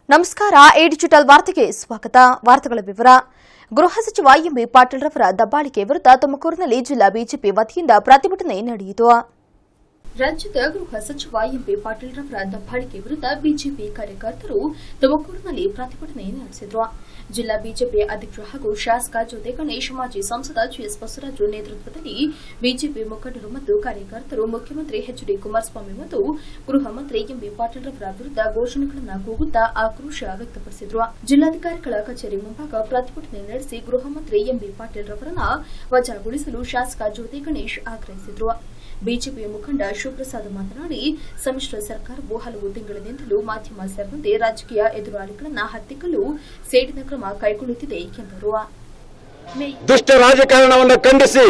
ನಮಸ್ಕಾರ A digital ವಾರ್ತೆಗೆ ಸ್ವಾಗತ ವಾರ್ತೆಗಳ ವಿವರ ಗೃಹ ಸಚಿವ ಎಂಬಿ ಪಾಟೀಲ್ ರವರ ದಬ್ಬಾಳಿಕೆ ವಿರುದ್ಧ ತುಮಕೂರಿನಲ್ಲಿ ಜಿಲ್ಲಾ ಬಿಜೆಪಿ ವತಿಯಿಂದ ಪ್ರತಿಭಟನೆ ನಡೆಯಿತು ರಾಜ್ಯದ ಗೃಹ ಸಚಿವ ಎಂಪಿ ಪಾಟೀಲ್ ರವರ ದಬ್ಬಾಳಿಕೆ ವಿರುದ್ಧ ಬಿಜೆಪಿ ಕಾರ್ಯಕರ್ತರು ತುಮಕೂರಿನಲ್ಲಿ ಪ್ರತಿಭಟನೆ ನಡೆಸಿದರು ಜಿಲ್ಲಾ ಬಿಜೆಪಿ ಅಧ್ಯಕ್ಷ ಹಾಗೂ ಶಾಸಕ ಜೊತೆ ಗಣೇಶ್ ಮಾಜಿ ಸಂಸದ ಜಿಎಸ್ ಬಸವರಾಜು ನೇತೃತ್ವದಲ್ಲಿ ಬಿಜೆಪಿ ಮುಖಂಡರು ಮತ್ತು ಕಾರ್ಯಕರ್ತರು ಮುಖ್ಯಮಂತ್ರಿ ಎಚ್ ಡಿ ಕುಮಾರಸ್ವಾಮಿ ಮತ್ತು ಗೃಹ ಮಂತ್ರಿ ಎಂಬಿ ಪಾಟೀಲ್ ರವರ ವಿರುದ್ಧ ಘೋಷಣೆಗಳನ್ನು ಕೂಗುತ್ತಾ ಆಕ್ರೋಶ ವ್ಯಕ್ತಪಡಿಸಿದರು ಜಿಲ್ಲಾಧಿಕಾರಿಗಳ ಕಚೇರಿ ಮುಂಭಾಗ ಪ್ರತಿಭಟನೆ ನಡೆಸಿ ಗೃಹ ಮಂತ್ರಿ ಎಂಬಿ ಪಾಟೀಲ್ ರವರನ್ನ ವಜಾಗೊಳಿಸಲು ಶಾಸಕ ಜ್ಯೋತಿ ಗಣೇಶ್ ಆಗ್ರಹಿಸಿದರು ಬಿಜೆಪಿ ಮುಖಂಡ ಶಿವಪ್ರಸಾದ್ ಮಾತನಾಡಿ ಸಮ್ಮಿಶ್ರ ಸರ್ಕಾರವು ಹಲವು ತಿಂಗಳಿನಿಂದಲೂ ಮಾಧ್ಯಮ ಸೇರಿದಂತೆ ರಾಜಕೀಯ ಎದುರಾಳಿಗಳನ್ನು ಹತ್ತಿಕ್ಕಲು ಸೇಡಿನ ಕ್ರಮ ಕೈಗೊಳ್ಳುತ್ತಿದೆ ಎಂದರು ಮೇ- ದುಷ್ಟ ರಾಜಕಾರಣವನ್ನು ಖಂಡಿಸಿ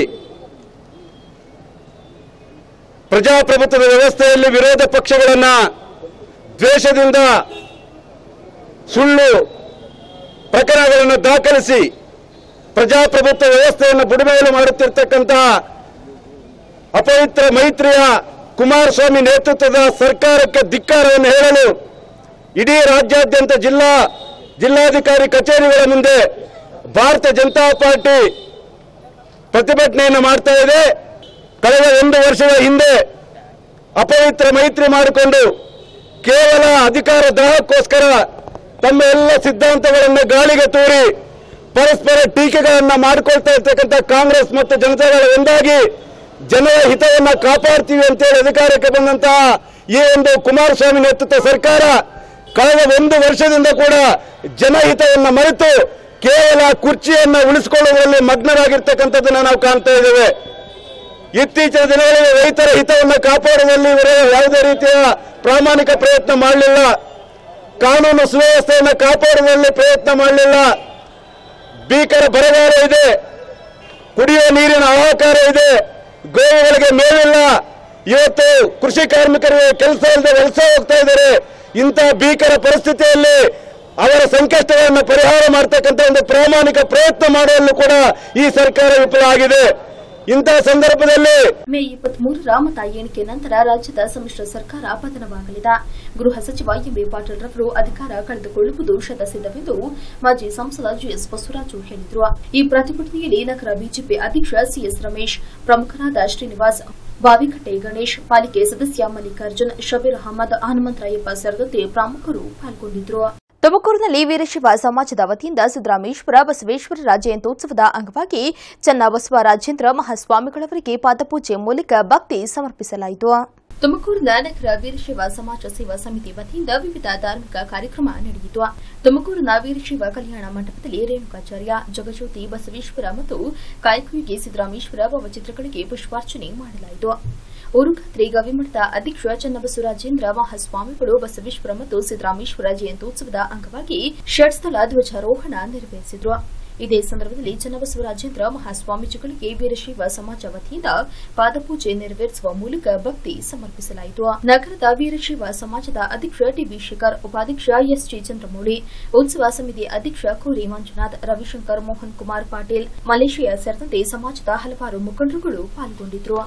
ಪ್ರಜಾಪ್ರಭುತ್ವದ ವ್ಯವಸ್ಥೆಯಲ್ಲಿ ವಿರೋಧ ಪಕ್ಷಗಳನ್ನ ದ್ವೇಷದಿಂದ ಸುಳ್ಳು ಪ್ರಕರಣಗಳನ್ನು ದಾಖಲಿಸಿ ಪ್ರಜಾಪ್ರಭುತ್ವ ವ್ಯವಸ್ಥೆಯನ್ನು ಬುಡಮೇಲು ಮಾಡುತ್ತಿರ್ತಕ್ಕಂತಹ ಅಪವಿತ್ರ ಮೈತ್ರಿಯ ಕುಮಾರಸ್ವಾಮಿ ನೇತೃತ್ವದ ಸರ್ಕಾರಕ್ಕೆ ಧಿಕ್ಕಾರವನ್ನು ಹೇಳಲು ಇಡೀ ರಾಜ್ಯಾದ್ಯಂತ ಜಿಲ್ಲಾ ಜಿಲ್ಲಾಧಿಕಾರಿ ಕಚೇರಿಗಳ ಮುಂದೆ ಭಾರತ ಜನತಾ ಪಾರ್ಟಿ ಪ್ರತಿಭಟನೆಯನ್ನು ಮಾಡ್ತಾ ಇದೆ ಕಳೆದ ಒಂದು ವರ್ಷದ ಹಿಂದೆ ಅಪವಿತ್ರ ಮೈತ್ರಿ ಮಾಡಿಕೊಂಡು ಕೇವಲ ಅಧಿಕಾರ ದಾಹಕ್ಕೋಸ್ಕರ ತಮ್ಮ ಎಲ್ಲ ಸಿದ್ಧಾಂತಗಳನ್ನು ಗಾಳಿಗೆ ತೂರಿ ಪರಸ್ಪರ ಟೀಕೆಗಳನ್ನು ಮಾಡಿಕೊಳ್ತಾ ಇರ್ತಕ್ಕಂಥ ಕಾಂಗ್ರೆಸ್ ಮತ್ತು ಜನತಾದಳ ಒಂದಾಗಿ ಜನರ ಹಿತವನ್ನ ಕಾಪಾಡ್ತೀವಿ ಅಂತೇಳಿ ಅಧಿಕಾರಕ್ಕೆ ಬಂದಂತಹ ಈ ಒಂದು ಕುಮಾರಸ್ವಾಮಿ ನೇತೃತ್ವ ಸರ್ಕಾರ ಕಳೆದ ಒಂದು ವರ್ಷದಿಂದ ಕೂಡ ಜನಹಿತವನ್ನ ಮರೆತು ಕೇವಲ ಕುರ್ಚಿಯನ್ನ ಉಳಿಸಿಕೊಳ್ಳುವುದರಲ್ಲಿ ಮಗ್ನರಾಗಿರ್ತಕ್ಕಂಥದ್ದನ್ನ ನಾವು ಕಾಣ್ತಾ ಇದ್ದೇವೆ ಇತ್ತೀಚಿನ ದಿನಗಳಲ್ಲಿ ರೈತರ ಹಿತವನ್ನು ಕಾಪಾಡುವಲ್ಲಿ ಇವರು ಯಾವುದೇ ರೀತಿಯ ಪ್ರಾಮಾಣಿಕ ಪ್ರಯತ್ನ ಮಾಡಲಿಲ್ಲ ಕಾನೂನು ಸುವ್ಯವಸ್ಥೆಯನ್ನು ಕಾಪಾಡುವಲ್ಲಿ ಪ್ರಯತ್ನ ಮಾಡಲಿಲ್ಲ ಭೀಕರ ಬರಗಾಲ ಇದೆ ಕುಡಿಯುವ ನೀರಿನ ಹಾಹಾಕಾರ ಇದೆ ಗೋವುಗಳಿಗೆ ಮೇವಿಲ್ಲ ಇವತ್ತು ಕೃಷಿ ಕಾರ್ಮಿಕರಿಗೆ ಕೆಲಸ ಇಲ್ಲದೆ ವಲಸೆ ಹೋಗ್ತಾ ಇದ್ದಾರೆ ಇಂಥ ಭೀಕರ ಪರಿಸ್ಥಿತಿಯಲ್ಲಿ ಅವರ ಸಂಕಷ್ಟಗಳನ್ನು ಪರಿಹಾರ ಮಾಡ್ತಕ್ಕಂಥ ಒಂದು ಪ್ರಾಮಾಣಿಕ ಪ್ರಯತ್ನ ಮಾಡುವಲ್ಲೂ ಕೂಡ ಈ ಸರ್ಕಾರ ವಿಫಲ ಆಗಿದೆ ಇಂತಹ ಸಂದರ್ಭದಲ್ಲಿ ಮೇ ಇಪ್ಪತ್ಮೂರರ ಮತ ಎಣಿಕೆ ನಂತರ ರಾಜ್ಯದ ಸಮ್ಮಿಶ್ರ ಸರ್ಕಾರ ಪತನವಾಗಲಿದೆ ಗೃಹ ಸಚಿವ ಎಂಬಿ ಪಾಟೀಲ್ ರವರು ಅಧಿಕಾರ ಕಳೆದುಕೊಳ್ಳುವುದು ಶತಸಿದ್ಧವೆಂದು ಮಾಜಿ ಸಂಸದ ಜಿಎಸ್ ಬಸವರಾಜು ಹೇಳಿದರು ಈ ಪ್ರತಿಭಟನೆಯಲ್ಲಿ ನಗರ ಬಿಜೆಪಿ ಅಧ್ಯಕ್ಷ ಸಿಎಸ್ ರಮೇಶ್ ಪ್ರಮುಖರಾದ ಶ್ರೀನಿವಾಸ್ ಬಾವಿಕಟ್ಟೆ ಗಣೇಶ್ ಪಾಲಿಕೆ ಸದಸ್ಯ ಮಲ್ಲಿಕಾರ್ಜುನ್ ಶಬೀರ್ ಅಹಮದ್ ಹನುಮಂತರಾಯಪ್ಪ ಸೇರಿದಂತೆ ಪ್ರಮುಖರು ಪಾಲ್ಗೊಂಡಿದ್ದರು ತುಮಕೂರಿನಲ್ಲಿ ವೀರಶೈವ ಸಮಾಜದ ವತಿಯಿಂದ ಸಿದ್ದರಾಮೇಶ್ವರ ಬಸವೇಶ್ವರರ ಜಯಂತ್ಯೋತ್ಸವದ ಅಂಗವಾಗಿ ಚನ್ನಬಸವ ರಾಜೇಂದ್ರ ಮಹಾಸ್ವಾಮಿಗಳವರಿಗೆ ಪಾದಪೂಜೆ ಮೂಲಕ ಭಕ್ತಿ ಸಮರ್ಪಿಸಲಾಯಿತು ತುಮಕೂರಿನ ನಗರ ವೀರಶೈವ ಸಮಾಜ ಸೇವಾ ಸಮಿತಿ ವತಿಯಿಂದ ವಿವಿಧ ಧಾರ್ಮಿಕ ಕಾರ್ಯಕ್ರಮ ನಡೆಯಿತು ತುಮಕೂರಿನ ವೀರಶೈವ ಕಲ್ಯಾಣ ಮಂಟಪದಲ್ಲಿ ರೇಣುಕಾಚಾರ್ಯ ಜಗಜ್ಯೋತಿ ಬಸವೇಶ್ವರ ಮತ್ತು ಕಾಯಕವಿಗೆ ಸಿದ್ದರಾಮೇಶ್ವರ ಭಾವಚಿತ್ರಗಳಿಗೆ ಪುಷ್ಪಾರ್ಚನೆ ಮಾಡಲಾಯಿತು ಉರುಗಾತ್ರಿ ಗವಿಮಠದ ಅಧ್ಯಕ್ಷ ಚನ್ನಬಸವರಾಜೇಂದ್ರ ಮಹಾಸ್ವಾಮಿಗಳು ಬಸವೇಶ್ವರ ಮತ್ತು ಸಿದ್ದರಾಮೇಶ್ವರ ಜಯಂತ್ಯೋತ್ಸವದ ಅಂಗವಾಗಿ ಷಟ್ಸ್ಥಳ ಧ್ವಜಾರೋಹಣ ನೆರವೇರಿಸಿದರು ಇದೇ ಸಂದರ್ಭದಲ್ಲಿ ಚನ್ನಬಸವರಾಜೇಂದ್ರ ಮಹಾಸ್ವಾಮೀಜಿಗಳಿಗೆ ವೀರಶೈವ ಸಮಾಜ ವತಿಯಿಂದ ಪಾದಪೂಜೆ ನೆರವೇರಿಸುವ ಮೂಲಕ ಭಕ್ತಿ ಸಮರ್ಪಿಸಲಾಯಿತು ನಗರದ ವೀರಶೈವ ಸಮಾಜದ ಅಧ್ಯಕ್ಷ ಟಿಬಿ ಶೇಖರ್ ಉಪಾಧ್ಯಕ್ಷ ಎಸ್ಜಿ ಚಂದ್ರಮೌಳಿ ಉತ್ಸವ ಸಮಿತಿ ಅಧ್ಯಕ್ಷ ಕೋರಿ ಮಂಜುನಾಥ್ ರವಿಶಂಕರ್ ಮೋಹನ್ ಕುಮಾರ್ ಪಾಟೀಲ್ ಮಲೇಷಿಯಾ ಸೇರಿದಂತೆ ಸಮಾಜದ ಹಲವಾರು ಮುಖಂಡರುಗಳು ಪಾಲ್ಗೊಂಡಿದ್ದರು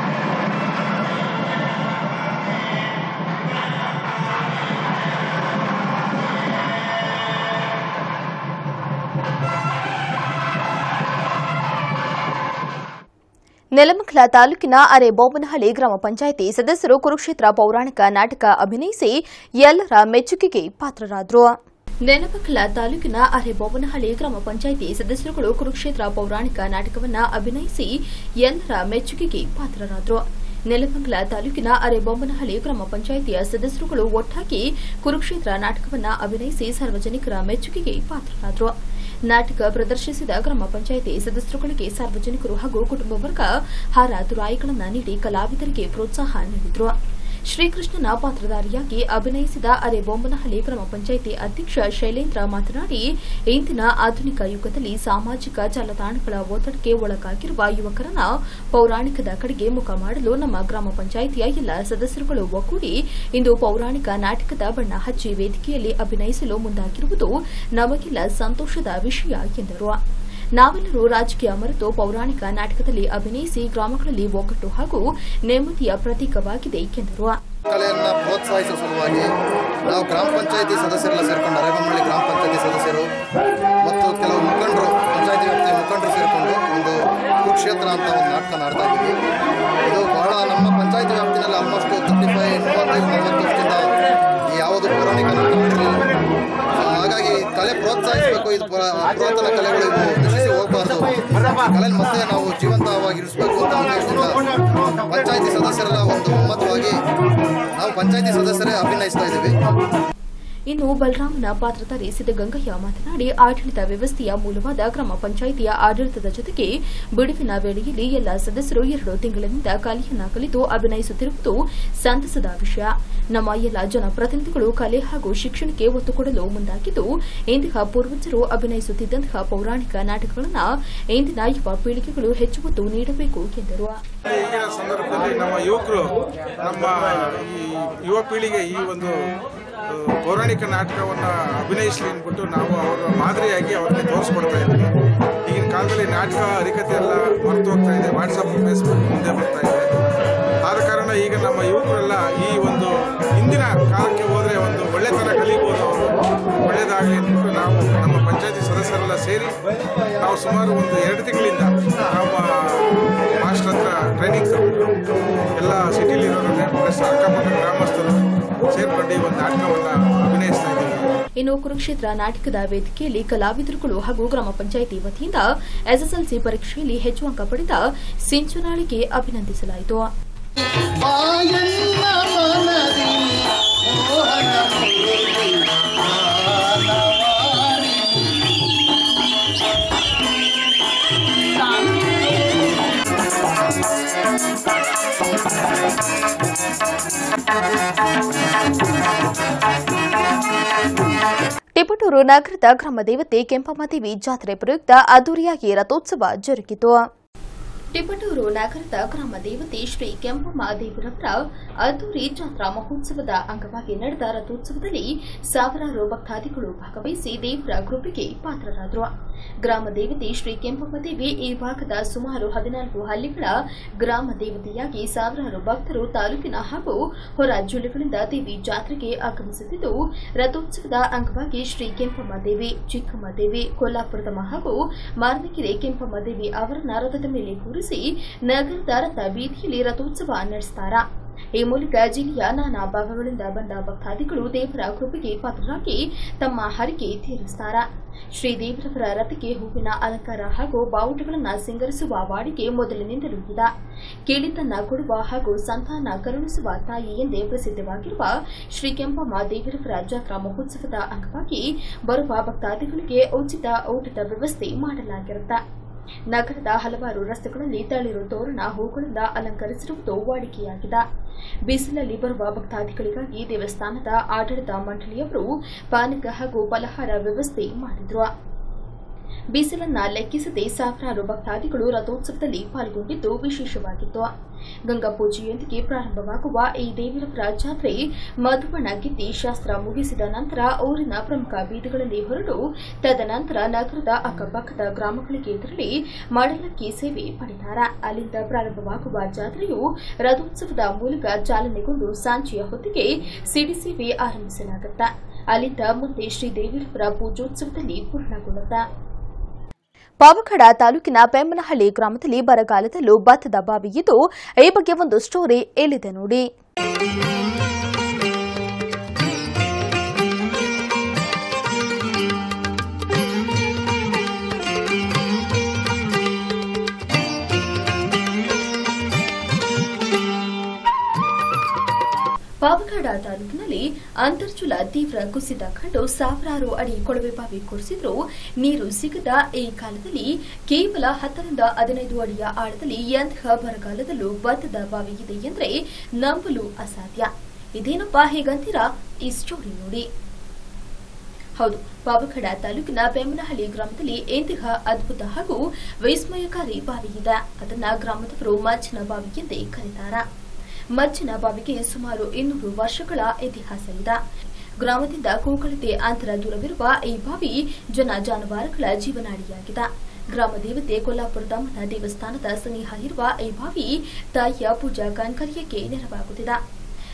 ನೆಲಮಂಗಲ ತಾಲೂಕಿನ ಅರೆಬೊಮ್ಮನಹಳ್ಳಿ ಗ್ರಾಮ ಪಂಚಾಯಿತಿ ಸದಸ್ಯರು ಕುರುಕ್ಷೇತ್ರ ಪೌರಾಣಿಕ ನಾಟಕ ಅಭಿನಯಿಸಿ ಎಲ್ಲರ ಮೆಚ್ಚುಗೆಗೆ ಪಾತ್ರರಾದರು ನೆಲಮಂಗಲ ತಾಲೂಕಿನ ಅರೆಬೊಮ್ಮನಹಳ್ಳಿ ಗ್ರಾಮ ಪಂಚಾಯಿತಿ ಸದಸ್ಯರುಗಳು ಕುರುಕ್ಷೇತ್ರ ಪೌರಾಣಿಕ ನಾಟಕವನ್ನ ಅಭಿನಯಿಸಿ ಎಲ್ಲರ ಮೆಚ್ಚುಗೆಗೆ ಪಾತ್ರರಾದರು ನೆಲಮಂಗಲ ತಾಲೂಕಿನ ಅರೆಬೊಮ್ಮನಹಳ್ಳಿ ಗ್ರಾಮ ಪಂಚಾಯಿತಿಯ ಸದಸ್ಯರುಗಳು ಒಟ್ಟಾಗಿ ಕುರುಕ್ಷೇತ್ರ ನಾಟಕವನ್ನ ಅಭಿನಯಿಸಿ ಸಾರ್ವಜನಿಕರ ಮೆಚ್ಚುಗೆಗೆ ಪಾತ್ರರಾದರು ನಾಟಕ ಪ್ರದರ್ಶಿಸಿದ ಗ್ರಾಮ ಪಂಚಾಯಿತಿ ಸದಸ್ಯರುಗಳಿಗೆ ಸಾರ್ವಜನಿಕರು ಹಾಗೂ ಕುಟುಂಬ ವರ್ಗ ಹಾರ ತುರಾಯಿಗಳನ್ನು ನೀಡಿ ಕಲಾವಿದರಿಗೆ ಪ್ರೋತ್ಸಾಹ ನೀಡಿದರು ಶ್ರೀಕೃಷ್ಣನ ಪಾತ್ರಧಾರಿಯಾಗಿ ಅಭಿನಯಿಸಿದ ಅರೆಬೊಮ್ಮನಹಳ್ಳಿ ಗ್ರಾಮ ಪಂಚಾಯಿತಿ ಅಧ್ಯಕ್ಷ ಶೈಲೇಂದ್ರ ಮಾತನಾಡಿ ಇಂದಿನ ಆಧುನಿಕ ಯುಗದಲ್ಲಿ ಸಾಮಾಜಿಕ ಜಾಲತಾಣಗಳ ಒತ್ತಡಕ್ಕೆ ಒಳಗಾಗಿರುವ ಯುವಕರನ್ನ ಪೌರಾಣಿಕದ ಕಡೆಗೆ ಮುಖ ಮಾಡಲು ನಮ್ಮ ಗ್ರಾಮ ಪಂಚಾಯಿತಿಯ ಎಲ್ಲ ಸದಸ್ಯರುಗಳು ಒಗ್ಗೂಡಿ ಇಂದು ಪೌರಾಣಿಕ ನಾಟಕದ ಬಣ್ಣ ಹಚ್ಚಿ ವೇದಿಕೆಯಲ್ಲಿ ಅಭಿನಯಿಸಲು ಮುಂದಾಗಿರುವುದು ನಮಗೆಲ್ಲ ಸಂತೋಷದ ವಿಷಯ ಎಂದರು ನಾವೆಲ್ಲರೂ ರಾಜಕೀಯ ಮರೆತು ಪೌರಾಣಿಕ ನಾಟಕದಲ್ಲಿ ಅಭಿನಯಿಸಿ ಗ್ರಾಮಗಳಲ್ಲಿ ಒಗ್ಗಟ್ಟು ಹಾಗೂ ನೆಮ್ಮದಿಯ ಪ್ರತೀಕವಾಗಿದೆ ಎಂದರು ಕಲೆಯನ್ನು ಪ್ರೋತ್ಸಾಹಿಸುವ ಸಲುವಾಗಿ ನಾವು ಗ್ರಾಮ ಪಂಚಾಯತಿ ಸದಸ್ಯರೆಲ್ಲ ಸೇರಿಕೊಂಡು ಅರೇಬಮ್ಮಳ್ಳಿ ಗ್ರಾಮ ಪಂಚಾಯತಿ ಸದಸ್ಯರು ಮತ್ತು ಕೆಲವು ಮುಖಂಡರು ಪಂಚಾಯತಿ ವ್ಯಾಪ್ತಿಯ ಮುಖಂಡರು ಸೇರಿಕೊಂಡು ಒಂದು ಕುರುಕ್ಷೇತ್ರ ಅಂತ ಒಂದು ನಾಟಕ ಮಾಡ್ತಾ ಇದ್ದೀವಿ ಇದು ಬಹಳ ನಮ್ಮ ಪಂಚಾಯತಿ ವ್ಯಾಪ್ತಿನಲ್ಲಿ ಆಲ್ಮೋಸ್ಟ್ ತರ್ಟಿ ಫೈವ್ ಮೂವತ್ತೈದು ನಲವತ್ತು ವರ್ಷದಿಂದ ಈ ಯಾವುದು ಪೌರಾಣಿಕ ನಾಟಕ ಮಾಡಿರಲಿಲ್ಲ ಸೊ ಹಾಗಾಗಿ ಕಲೆ ಪ್ರೋತ್ಸಾಹಿಸಬೇಕು ಇದು ಪುರ- ಪುರಾತನ ಕಲೆಗಳು ಇವು ನಶಿಸಿ ಹೋಗಬಾರ್ದು ಕಲೆ ಮತ್ತೆ ನಾವು ಜೀವಂತವಾಗಿ ಇರಿಸಬೇಕು ಅಂತ ಉದ್ದೇಶದಿಂದ ಪಂಚಾಯತಿ ಸದಸ್ಯರೆಲ್ಲ ಒಂದು ಒಮ್ಮತವಾಗಿ ನಾವು ಪಂಚಾಯತಿ ಸದಸ್ಯರೇ ಅಭಿನಯಿಸ್ತಾ ಇದ್ದೀವಿ ಇನ್ನು ಬಲರಾಮನ ಪಾತ್ರಧಾರಿ ಸಿದ್ದಗಂಗಯ್ಯ ಮಾತನಾಡಿ ಆಡಳಿತ ವ್ಯವಸ್ಥೆಯ ಮೂಲವಾದ ಗ್ರಾಮ ಪಂಚಾಯಿತಿಯ ಆಡಳಿತದ ಜೊತೆಗೆ ಬಿಡುವಿನ ವೇಳೆಯಲ್ಲಿ ಎಲ್ಲ ಸದಸ್ಯರು ಎರಡು ತಿಂಗಳಿನಿಂದ ಕಲೆಯನ್ನ ಕಲಿತು ಅಭಿನಯಿಸುತ್ತಿರುವುದು ಸಂತಸದ ವಿಷಯ ನಮ್ಮ ಎಲ್ಲ ಜನಪ್ರತಿನಿಧಿಗಳು ಕಲೆ ಹಾಗೂ ಶಿಕ್ಷಣಕ್ಕೆ ಒತ್ತು ಕೊಡಲು ಮುಂದಾಗಿದ್ದು ಇಂದಿನ ಪೂರ್ವಜರು ಅಭಿನಯಿಸುತ್ತಿದ್ದಂತಹ ಪೌರಾಣಿಕ ನಾಟಕಗಳನ್ನು ಇಂದಿನ ಯುವ ಪೀಳಿಗೆಗಳು ಹೆಚ್ಚು ಒತ್ತು ನೀಡಬೇಕು ಎಂದರು ಈಗಿನ ಸಂದರ್ಭದಲ್ಲಿ ನಮ್ಮ ಯುವಕರು ನಮ್ಮ ಈ ಯುವ ಪೀಳಿಗೆ ಈ ಒಂದು ಆ, ಪೌರಾಣಿಕ ನಾಟಕವನ್ನು ಅಭಿನಯಿಸಲಿ ಅಂದ್ಬಿಟ್ಟು ನಾವು ಅವರ ಮಾದರಿಯಾಗಿ ಅವ್ರಿಗೆ ತೋರಿಸ್ಕೊಡ್ತಾ ಇದ್ದೀವಿ ಈಗಿನ ಕಾಲದಲ್ಲಿ ನಾಟಕ ಹರಿಕತೆ ಎಲ್ಲ ಮರೆತು ಹೋಗ್ತಾ ಇದೆ ವಾಟ್ಸಪ್ ಫೇಸ್ಬುಕ್ ಮುಂದೆ ಬರ್ತಾ ಇದೆ ಆದ ಕಾರಣ ಈಗ ನಮ್ಮ ಯುವಕರೆಲ್ಲ ಈ ಒಂದು ಹಿಂದಿನ ಕಾಲಕ್ಕೆ ಹೋದರೆ ಒಂದು ಒಳ್ಳೆತನ ಕಲಿಬೋದು ಅವರು ಒಳ್ಳೆಯದಾಗಲಿ ಅಂದ್ಬಿಟ್ಟು ನಾವು ನಮ್ಮ ಪಂಚಾಯತಿ ಸದಸ್ಯರೆಲ್ಲ ಸೇರಿ ನಾವು ಸುಮಾರು ಒಂದು ಎರಡು ತಿಂಗಳಿಂದ ನಮ್ಮ ಮಾಸ್ಟರ್ ಹತ್ರ ಟ್ರೈನಿಂಗ್ ತಗೊಂಡು ಎಲ್ಲ ಸಿಟಿಲಿರೋರನ್ನೇ ಪ್ಲಸ್ ಅಕ್ಕಪಕ್ಕ ಗ್ರಾಮಸ್ಥರು ಸೇರ್ಕೊಂಡು ಈ ಒಂದು ನಾಟಕವನ್ನು ಅಭಿನಯಿಸ್ತಾ ಇದ್ದೀವಿ ಇನ್ನು ಕುರುಕ್ಷೇತ್ರ ನಾಟಕದ ವೇದಿಕೆಯಲ್ಲಿ ಕಲಾವಿದರುಗಳು ಹಾಗೂ ಗ್ರಾಮ ಪಂಚಾಯಿತಿ ವತಿಯಿಂದ ಎಸ್ಎಸ್ಎಲ್ಸಿ ಪರೀಕ್ಷೆಯಲ್ಲಿ ಹೆಚ್ಚು ಅಂಕ ಪಡೆದ ಸಿಂಚುನಾಳಿಗೆ ಅಭಿನಂದಿಸಲಾಯಿತು ಟಿಪಟೂರು ನಗರದ ಗ್ರಾಮ ದೇವತೆ ಕೆಂಪಮ್ಮ ದೇವಿ ಜಾತ್ರೆ ಪ್ರಯುಕ್ತ ಅದ್ದೂರಿಯಾಗಿ ರಥೋತ್ಸವ ಜರುಗಿತು ಟಿಪಟೂರು ನಗರದ ಗ್ರಾಮ ದೇವತೆ ಶ್ರೀ ಕೆಂಪಮ್ಮ ದೇವರವರ ಅದ್ದೂರಿ ಜಾತ್ರಾ ಮಹೋತ್ಸವದ ಅಂಗವಾಗಿ ನಡೆದ ರಥೋತ್ಸವದಲ್ಲಿ ಸಾವಿರಾರು ಭಕ್ತಾದಿಗಳು ಭಾಗವಹಿಸಿ ದೇವರ ಕೃಪೆಗೆ ಪಾತ್ರರಾದರು ಗ್ರಾಮ ದೇವತೆ ಶ್ರೀ ಕೆಂಪಮ್ಮ ದೇವಿ ಈ ಭಾಗದ ಸುಮಾರು ಹದಿನಾಲ್ಕು ಹಳ್ಳಿಗಳ ಗ್ರಾಮ ದೇವತೆಯಾಗಿ ಸಾವಿರಾರು ಭಕ್ತರು ತಾಲೂಕಿನ ಹಾಗೂ ಹೊರ ಜಿಲ್ಲೆಗಳಿಂದ ದೇವಿ ಜಾತ್ರೆಗೆ ಆಗಮಿಸುತ್ತಿದ್ದು ರಥೋತ್ಸವದ ಅಂಗವಾಗಿ ಶ್ರೀ ಕೆಂಪಮ್ಮ ದೇವಿ ಚಿಕ್ಕಮ್ಮ ದೇವಿ ಕೊಲ್ಲಾಪುರದ ಹಾಗೂ ಮಾರ್ನಕೆರೆ ಕೆಂಪಮ್ಮ ದೇವಿ ಅವರನ್ನ ರಥದ ಮೇಲೆ ಕೂರಿಸಿ ನಗರದ ರಥ ಬೀದಿಯಲ್ಲಿ ರಥೋತ್ಸವ ನಡೆಸ್ತಾರ ಈ ಮೂಲಕ ಜಿಲ್ಲೆಯ ನಾನಾ ಭಾಗಗಳಿಂದ ಬಂದ ಭಕ್ತಾದಿಗಳು ದೇವರ ಕೃಪೆಗೆ ಪಾತ್ರರಾಗಿ ತಮ್ಮ ಹರಿಕೆ ತೀರಿಸ್ತಾರ ಶ್ರೀ ದೇವರವರ ರಥಕ್ಕೆ ಹೂವಿನ ಅಲಂಕಾರ ಹಾಗೂ ಬಾವುಟಗಳನ್ನು ಸಿಂಗರಿಸುವ ವಾಡಿಕೆ ಮೊದಲಿನಿಂದಲೂ ಇದೆ ಕೇಳಿದ್ದನ್ನ ಕೊಡುವ ಹಾಗೂ ಸಂತಾನ ಕರುಣಿಸುವ ತಾಯಿ ಎಂದೇ ಪ್ರಸಿದ್ಧವಾಗಿರುವ ಶ್ರೀ ಕೆಂಪಮ್ಮ ದೇವರವರ ಜಾತ್ರಾ ಮಹೋತ್ಸವದ ಅಂಗವಾಗಿ ಬರುವ ಭಕ್ತಾದಿಗಳಿಗೆ ಉಚಿತ ಊಟದ ವ್ಯವಸ್ಥೆ ಮಾಡಲಾಗಿರುತ್ತೆ ನಗರದ ಹಲವಾರು ರಸ್ತೆಗಳಲ್ಲಿ ತಳಿರು ತೋರಣ ಹೂಗಳಿಂದ ಅಲಂಕರಿಸಿರುವುದು ವಾಡಿಕೆಯಾಗಿದೆ ಬಿಸಿಲಲ್ಲಿ ಬರುವ ಭಕ್ತಾದಿಗಳಿಗಾಗಿ ದೇವಸ್ಥಾನದ ಆಡಳಿತ ಮಂಡಳಿಯವರು ಪಾನಕ ಹಾಗೂ ಫಲಹಾರ ವ್ಯವಸ್ಥೆ ಮಾಡಿದ್ರು ಬಿಸಿಲನ್ನ ಲೆಕ್ಕಿಸದೆ ಸಾವಿರಾರು ಭಕ್ತಾದಿಗಳು ರಥೋತ್ಸವದಲ್ಲಿ ಪಾಲ್ಗೊಂಡಿದ್ದು ವಿಶೇಷವಾಗಿತ್ತು ಗಂಗಾ ಪೂಜೆಯೊಂದಿಗೆ ಪ್ರಾರಂಭವಾಗುವ ಈ ದೇವರವರ ಜಾತ್ರೆ ಮಧುವಣ ಗಿತ್ತಿ ಶಾಸ್ತ್ರ ಮುಗಿಸಿದ ನಂತರ ಊರಿನ ಪ್ರಮುಖ ಬೀದಿಗಳಲ್ಲಿ ಹೊರಟು ತದನಂತರ ನಗರದ ಅಕ್ಕಪಕ್ಕದ ಗ್ರಾಮಗಳಿಗೆ ತೆರಳಿ ಮಡಲಕ್ಕಿ ಸೇವೆ ಪಡೆದಾರ ಅಲ್ಲಿಂದ ಪ್ರಾರಂಭವಾಗುವ ಜಾತ್ರೆಯು ರಥೋತ್ಸವದ ಮೂಲಕ ಚಾಲನೆಗೊಂಡು ಸಂಜೆಯ ಹೊತ್ತಿಗೆ ಸಿಡಿ ಸೇವೆ ಆರಂಭಿಸಲಾಗುತ್ತೆ ಅಲ್ಲಿಂದ ಮುಂದೆ ಶ್ರೀ ದೇವರವರ ಪೂಜೋತ್ಸವದಲ್ಲಿ ಪೂರ್ಣಗೊಳ್ಳುತ್ತೆ ಪಾವಗಡ ತಾಲೂಕಿನ ಪೆಮ್ಮನಹಳ್ಳಿ ಗ್ರಾಮದಲ್ಲಿ ಬರಗಾಲದಲ್ಲೂ ಭತ್ತದ ಬಾವಿ ಇದ್ದು ಈ ಬಗ್ಗೆ ಒಂದು ಸ್ಟೋರಿ ಎಲ್ಲಿದೆ ನೋಡಿ ಪಾವಗಡ ತಾಲೂಕಿನಲ್ಲಿ ಅಂತರ್ಜಲ ತೀವ್ರ ಕುಸಿತ ಕಂಡು ಸಾವಿರಾರು ಅಡಿ ಕೊಳವೆ ಬಾವಿ ಕೊರೆಸಿದ್ರೂ ನೀರು ಸಿಗದ ಈ ಕಾಲದಲ್ಲಿ ಕೇವಲ ಹತ್ತರಿಂದ ಹದಿನೈದು ಅಡಿಯ ಆಳದಲ್ಲಿ ಎಂತಹ ಬರಗಾಲದಲ್ಲೂ ಭತ್ತದ ಬಾವಿ ಇದೆ ಎಂದ್ರೆ ನಂಬಲು ಅಸಾಧ್ಯ ಇದೇನಪ್ಪಾ ಹೇಗಂತೀರಾ ಈ ಸ್ಟೋರಿ ನೋಡಿ ಹೌದು ಪಾವಗಡ ತಾಲೂಕಿನ ಬೇಮನಹಳ್ಳಿ ಗ್ರಾಮದಲ್ಲಿ ಇಂತಹ ಅದ್ಭುತ ಹಾಗೂ ವಿಸ್ಮಯಕಾರಿ ಬಾವಿ ಇದೆ ಅದನ್ನ ಗ್ರಾಮದವರು ಮಜ್ಜಿನ ಬಾವಿ ಎಂದೇ ಕರೀತಾರ ಮಜ್ಜಿನ ಬಾವಿಗೆ ಸುಮಾರು ಇನ್ನೂರು ವರ್ಷಗಳ ಇತಿಹಾಸ ಇದೆ ಗ್ರಾಮದಿಂದ ಕೋಕಳತೆ ಅಂತರ ದೂರವಿರುವ ಈ ಬಾವಿ ಜನ ಜಾನುವಾರುಗಳ ಜೀವನಾಡಿಯಾಗಿದೆ ಗ್ರಾಮ ದೇವತೆ ಕೊಲ್ಲಾಪುರದಮ್ಮನ ದೇವಸ್ಥಾನದ ಸನಿಹ ಇರುವ ಈ ಬಾವಿ ತಾಯಿಯ ಪೂಜಾ ಕೈಂಕರ್ಯಕ್ಕೆ ನೆರವಾಗುತ್ತಿದೆ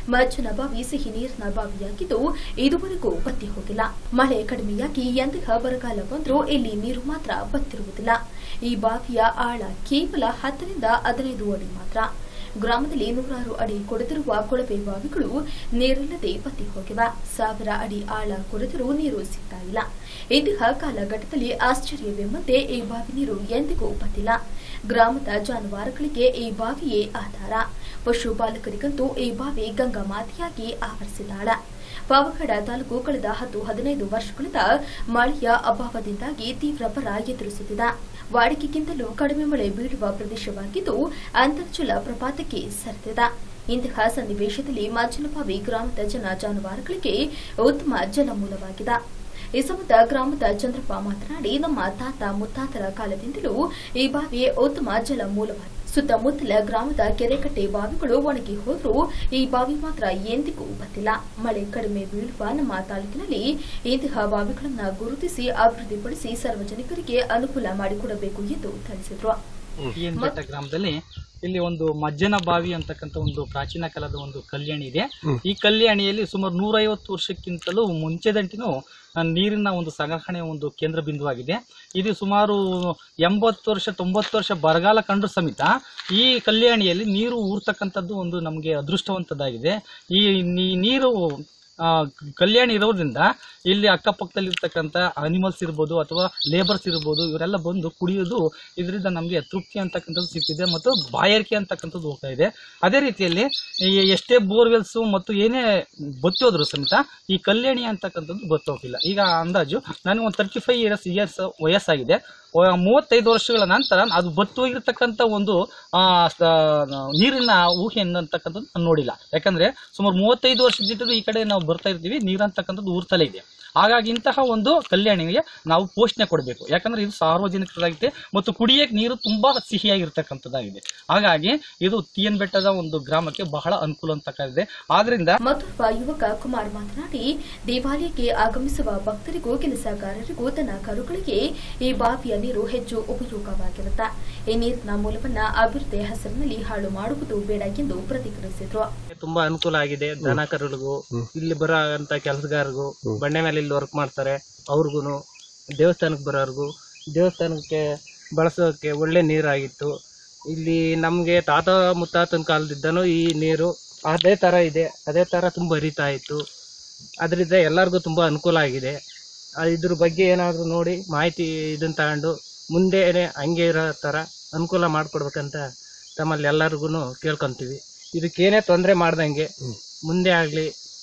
ಮಜ್ಜನ ಬಾವಿ ಸಿಹಿ ನೀರಿನ ಬಾವಿಯಾಗಿದ್ದು ಇದುವರೆಗೂ ಬತ್ತಿ ಹೋಗಿಲ್ಲ ಮಳೆ ಕಡಿಮೆಯಾಗಿ ಎಂದಿಗ ಬರಗಾಲ ಬಂದರೂ ಇಲ್ಲಿ ನೀರು ಮಾತ್ರ ಬತ್ತಿರುವುದಿಲ್ಲ ಈ ಬಾವಿಯ ಆಳ ಕೇವಲ ಹತ್ತರಿಂದ ಹದಿನೈದು ಅಡಿ ಮಾತ್ರ ಗ್ರಾಮದಲ್ಲಿ ನೂರಾರು ಅಡಿ ಕೊರೆದಿರುವ ಕೊಳವೆ ಬಾವಿಗಳು ನೀರಿಲ್ಲದೆ ಬತ್ತಿ ಹೋಗಿವೆ ಸಾವಿರ ಅಡಿ ಆಳ ಕೊರೆದರೂ ನೀರು ಸಿಗ್ತಾ ಇಲ್ಲ ಇಂತಹ ಕಾಲಘಟ್ಟದಲ್ಲಿ ಆಶ್ಚರ್ಯವೆಂಬಂತೆ ಈ ಬಾವಿ ನೀರು ಎಂದಿಗೂ ಬತ್ತಿಲ್ಲ ಗ್ರಾಮದ ಜಾನುವಾರುಗಳಿಗೆ ಈ ಬಾವಿಯೇ ಆಧಾರ ಪಶುಪಾಲಕರಿಗಂತೂ ಈ ಬಾವಿ ಗಂಗಾ ಮಾತೆಯಾಗಿ ಆವರಿಸಿದ್ದಾಳೆ ಪಾವಗಡ ತಾಲೂಕು ಕಳೆದ ಹತ್ತು ಹದಿನೈದು ವರ್ಷಗಳಿಂದ ಮಳೆಯ ಅಭಾವದಿಂದಾಗಿ ತೀವ್ರ ಬರ ಎದುರಿಸುತ್ತಿದೆ ವಾಡಿಕೆಗಿಂತಲೂ ಕಡಿಮೆ ಮಳೆ ಬೀಳುವ ಪ್ರದೇಶವಾಗಿದ್ದು ಅಂತರ್ಜಲ ಪ್ರಪಾತಕ್ಕೆ ಸರಿದಿದೆ ಇಂತಹ ಸನ್ನಿವೇಶದಲ್ಲಿ ಮಾಜನಬಾವಿ ಗ್ರಾಮದ ಜನ ಜಾನುವಾರುಗಳಿಗೆ ಉತ್ತಮ ಜಲಮೂಲವಾಗಿದೆ ಈ ಸಂಬಂಧ ಗ್ರಾಮದ ಚಂದ್ರಪ್ಪ ಮಾತನಾಡಿ ನಮ್ಮ ತಾತ ಮುತ್ತಾತರ ಕಾಲದಿಂದಲೂ ಈ ಬಾವಿ ಉತ್ತಮ ಜಲ ಮೂಲವಾಗಿದೆ ಸುತ್ತಮುತ್ತಲ ಗ್ರಾಮದ ಕೆರೆಕಟ್ಟೆ ಬಾವಿಗಳು ಒಣಗಿ ಹೋದರೂ ಈ ಬಾವಿ ಮಾತ್ರ ಎಂದಿಗೂ ಬತ್ತಿಲ್ಲ ಮಳೆ ಕಡಿಮೆ ಬೀಳುವ ನಮ್ಮ ತಾಲೂಕಿನಲ್ಲಿ ಇಂತಹ ಬಾವಿಗಳನ್ನು ಗುರುತಿಸಿ ಅಭಿವೃದ್ಧಿಪಡಿಸಿ ಸಾರ್ವಜನಿಕರಿಗೆ ಅನುಕೂಲ ಮಾಡಿಕೊಡಬೇಕು ಎಂದು ತಿಳಿಸಿದರು ಟಿಎನ್ ಬೆಟ್ಟ ಗ್ರಾಮದಲ್ಲಿ ಇಲ್ಲಿ ಒಂದು ಮಜ್ಜನ ಬಾವಿ ಅಂತಕ್ಕಂಥ ಒಂದು ಪ್ರಾಚೀನ ಕಾಲದ ಒಂದು ಕಲ್ಯಾಣಿ ಇದೆ ಈ ಕಲ್ಯಾಣಿಯಲ್ಲಿ ಸುಮಾರು ನೂರೈವತ್ತು ವರ್ಷಕ್ಕಿಂತಲೂ ಮುಂಚೆದಂಟಿನೂ ಆ, ನೀರಿನ ಒಂದು ಸಂಗ್ರಹಣೆ ಒಂದು ಕೇಂದ್ರ ಬಿಂದುವಾಗಿದೆ ಇದು ಸುಮಾರು ಎಂಬತ್ತು ವರ್ಷ ತೊಂಬತ್ತು ವರ್ಷ ಬರಗಾಲ ಕಂಡ್ರು ಸಮೇತ ಈ ಕಲ್ಯಾಣಿಯಲ್ಲಿ ನೀರು ಊರ್ತಕ್ಕಂಥದ್ದು ಒಂದು ನಮಗೆ ಅದೃಷ್ಟವಂತದ್ದಾಗಿದೆ ಈ ನೀ- ನೀರು ಆ, ಕಲ್ಯಾಣಿ ಇರೋದ್ರಿಂದ ಇಲ್ಲಿ ಅಕ್ಕಪಕ್ಕದಲ್ಲಿ ಇರ್ತಕ್ಕಂಥ ಅನಿಮಲ್ಸ್ ಇರ್ಬೋದು ಅಥವಾ ಲೇಬರ್ಸ್ ಇರ್ಬೋದು ಇವರೆಲ್ಲ ಬಂದು ಕುಡಿಯೋದು ಇದರಿಂದ ನಮಗೆ ತೃಪ್ತಿ ಅಂತಕ್ಕಂಥದ್ದು ಸಿಗ್ತಿದೆ ಮತ್ತು ಬಾಯಾರಿಕೆ ಅಂತಕ್ಕಂಥದ್ದು ಹೋಗ್ತಾ ಇದೆ ಅದೇ ರೀತಿಯಲ್ಲಿ ಈ ಎಷ್ಟೇ ಬೋರ್ವೆಲ್ಸ್ ಮತ್ತು ಏನೇ ಬತ್ತೋದ್ರು ಸಮೇತ ಈ ಕಲ್ಯಾಣಿ ಅಂತಕ್ಕಂಥದ್ದು ಬತ್ತೋಗಿಲ್ಲ ಈಗ ಅಂದಾಜು ನನಗೆ ಒಂದು ತರ್ಟಿ ಫೈವ್ ಇಯರ್ಸ್ ಇಯರ್ಸ್ ವಯಸ್ಸಾಗಿದೆ ವ- ಮೂವತ್ತೈದು ವರ್ಷಗಳ ನಂತರ ಅದು ಬತ್ತೋಗಿರ್ತಕ್ಕಂಥ ಒಂದು ಆ, ಸ- ನೀರಿನ ಊಹೆ ಅಂತಕ್ಕಂಥದ್ದು ನಾನು ನೋಡಿಲ್ಲ ಯಾಕಂದ್ರೆ ಸುಮಾರು ಮೂವತ್ತೈದು ವರ್ಷದಿಂದ ಈ ಕಡೆ ನಾವು ಬರ್ತಾ ಇರ್ತೀವಿ ನೀರಂತಕ್ಕಂಥದ್ದು ಊರ್ತಲೇ ಇದೆ ಹಾಗಾಗಿ ಇಂತಹ ಒಂದು ಕಲ್ಯಾಣಿಗೆ ನಾವು ಪೋಷಣೆ ಕೊಡಬೇಕು ಯಾಕಂದ್ರೆ ಇದು ಸಾರ್ವಜನಿಕರಾಗಿದೆ ಮತ್ತು ಕುಡಿಯಕ್ಕೆ ನೀರು ತುಂಬಾ ಸಿಹಿಯಾಗಿರ್ತಕ್ಕಂಥದ್ದಾಗಿದೆ ಹಾಗಾಗಿ ಇದು ಟಿಎನ್ ಬೆಟ್ಟದ ಒಂದು ಗ್ರಾಮಕ್ಕೆ ಬಹಳ ಅನುಕೂಲ ಅಂತಕ್ಕಾಗಿದೆ ಆದ್ರಿಂದ ಮತ್ತೊಬ್ಬ ಯುವಕ ಕುಮಾರ್ ಮಾತನಾಡಿ ದೇವಾಲಯಕ್ಕೆ ಆಗಮಿಸುವ ಭಕ್ತರಿಗೂ ಕೆಲಸಗಾರರಿಗೂ ತನ್ನ ಕರುಗಳಿಗೆ ಈ ಬಾವಿಯ ನೀರು ಹೆಚ್ಚು ಉಪಯೋಗವಾಗಿರುತ್ತೆ ಈ ನೀರಿನ ಮೂಲವನ್ನ ಅಭಿವೃದ್ಧಿ ಹೆಸರಿನಲ್ಲಿ ಹಾಳು ಮಾಡುವುದು ಬೇಡ ಎಂದು ಪ್ರತಿಕ್ರಿಯಿಸಿದ್ರು ತುಂಬಾ ಅನುಕೂಲ ಆಗಿದೆ ದನ ಕರುಗಳಿಗೂ ಇಲ್ಲಿ ಬರೋ ಅಂತ ಕೆಲಸಗಾರರಿಗೂ ಬಂಡೆ ಮೇಲೆ ಇಲ್ಲಿ ವರ್ಕ್ ಮಾಡ್ತಾರೆ ಅವ್ರಿಗೂ ದೇವಸ್ಥಾನಕ್ಕೆ ಬರೋರ್ಗು ದೇವಸ್ಥಾನಕ್ಕೆ ಬಳಸೋಕೆ ಒಳ್ಳೆ ನೀರಾಗಿತ್ತು ಇಲ್ಲಿ ನಮಗೆ ತಾತ ಮುತ್ತಾತನ ಕಾಲದಿಂದನೂ ಈ ನೀರು ಅದೇ ತರ ಇದೆ ಅದೇ ತರ ತುಂಬ ಹರಿತಾ ಇತ್ತು ಅದರಿಂದ ಎಲ್ಲರಿಗೂ ತುಂಬಾ ಅನುಕೂಲ ಆಗಿದೆ ಆ, ಇದ್ರ ಬಗ್ಗೆ ಏನಾದರೂ ನೋಡಿ ಮಾಹಿತಿ ಇದನ್ನ ತಗೊಂಡು ಮುಂದೆನೆ ಹಂಗೆ ಇರೋ ಥರ ಅನುಕೂಲ ಮಾಡಿಕೊಡ್ಬೇಕಂತ ತಮ್ಮಲ್ಲಿ ಎಲ್ಲರಿಗೂ ಕೇಳ್ಕೊಂತೀವಿ ಇದಕ್ಕೇನೇ ತೊಂದರೆ ಮಾಡ್ದಂಗೆ ಮುಂದೆ ಆಗಲಿ